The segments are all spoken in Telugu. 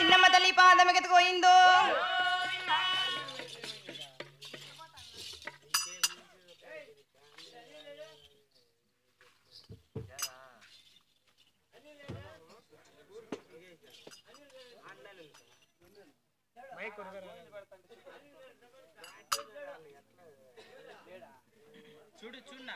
కొండమ్మ తల్లి పాదమిగతపోయిందో చూడు చూడ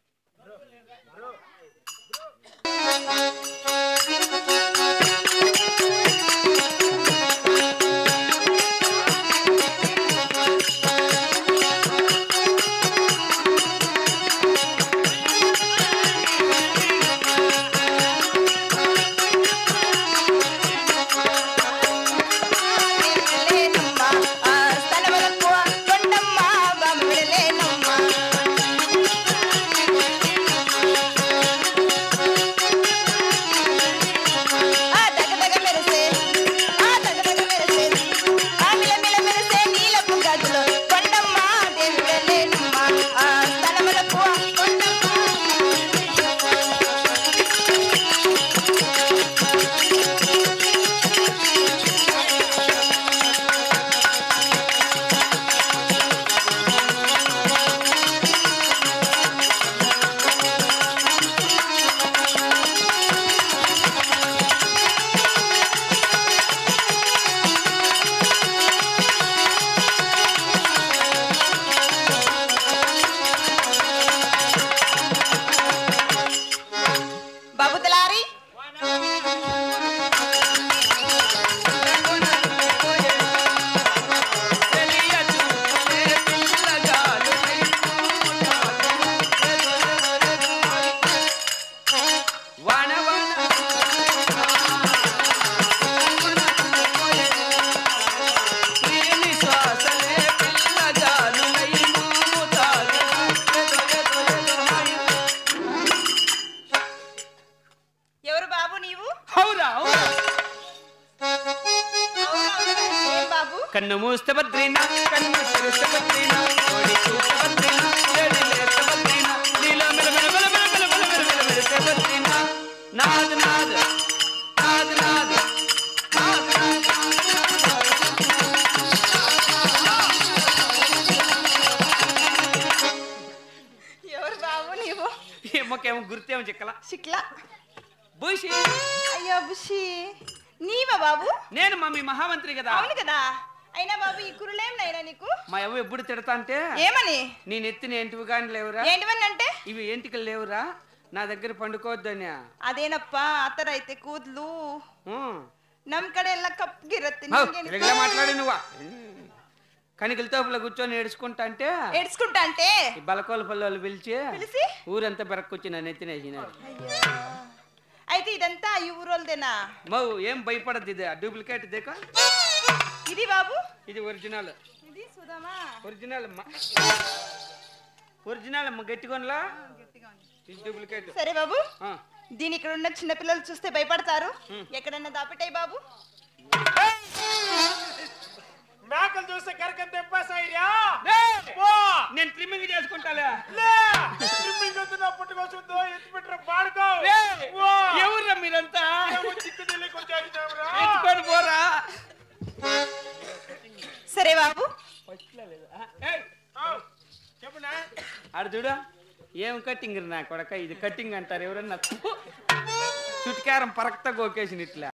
విడలేనమ్మ, ఆ స్థలములకు కొండమ్మ బాబు విడలేనమ్మ. ఆ తగతగ మెరిసే, ఆ తగతగ మెరిసే, ఆ మిలమిల మెరిసే నీలపు గదులు కొండమ్మ దేవి విడలేనమ్మ, ఆ స్థలములకు కొండమ్మ బాబు తలారి వాన వాన ప్రియని శ్వాసలే పిల్లగాలులై మోముతాలు. ఎవరు బాబు నీవు అవురా అవురా. ఏం బాబు కన్ను మూస్తే బద్రీనా కన్ను తెరిస్తే బద్రీనా ఓడి చూస్తే బద్రీనా ఏడి లేస్తే బద్రీనా నీలో మెల మెల మెల మెల మెల మెల మెల మెల మెలిస్తే బద్రీనా నాదు నాదు నాదు నాదు నాదు నాదు ఎవరు బాబు నీవు ఏమోకేమో గుర్తేమో చిక్కల శిక్లా భూషి అయ్యో బుషి నీవా బాబు నేను మా మీ మహామంత్రి కదా అవును కదా అయినా బాబు ఈ కురులేం నైనా నీకు మా అవ్వ ఎప్పుడు తిడతా అంటే ఏమని నీ నెత్తిన ఏంటివి కానీ లేవురా ఏంటివని అంటే ఇవి ఏంటికి లేవురా నా దగ్గర పండుకోవద్దని ಅದೇನಪ್ಪ ಆತರ ಐತೆ ಕೂದ್ಲು ఉం. ನಮ್ ಕಡೆ ಎಲ್ಲ ಕಪ್ಪಗಿರತ್ತೆ హౌ, తెలుగులో మాట్లాడు నువ్వా కనికల తోపులో కూర్చొని ఏడుచుకుంటా అంటే ఎడ్చుకుంటా అంటే ఈ బలకోల పల్లెలు పిలిచి పిలిచి ఊరంతా బెరక్కొచ్చి నన్ను ఎత్తినేసినారు అయితే ఇదంతా ఈ ఊరోల్దేనా మౌ ఏం భయపడద్దు ఇది డూప్లికేట్ దేక ఇది బాబు ఇది ఒరిజినల్ ఇది సుధామా ఒరిజినల్ అమ్మ ఒరిజినల్ అమ్మ గట్టికొనలా ఇది డూప్లికేట్ సరే బాబు ఆ. దీని ఇక్కడ ఉన్న చిన్న పిల్లలు చూస్తే భయపడతారు ఎక్కడన్నా దాపెట్టాయి బాబు మేకలు చూస్తే కరకం తెప్పేసాయిరా నేను ట్రిమ్మింగ్ చేసుకుంటాలే స్విమ్మింగ్ వద్దు పుట్టుకొస్తుందో ఎత్తి పెట్టరా పాడుకో ఎవర్రా మీరంతా చిక్కు తెలియక వచ్చారా ఎత్తుకొని పోరా సరే బాబు ఏయ్, చెప్పునా ఆడు చూడు ఏం కట్టింగ్ నా కొడక ఇది కట్టింగ్ అంటారు ఎవరన్నా చుట్కారం పరక్త గోకేసిన ఇట్లా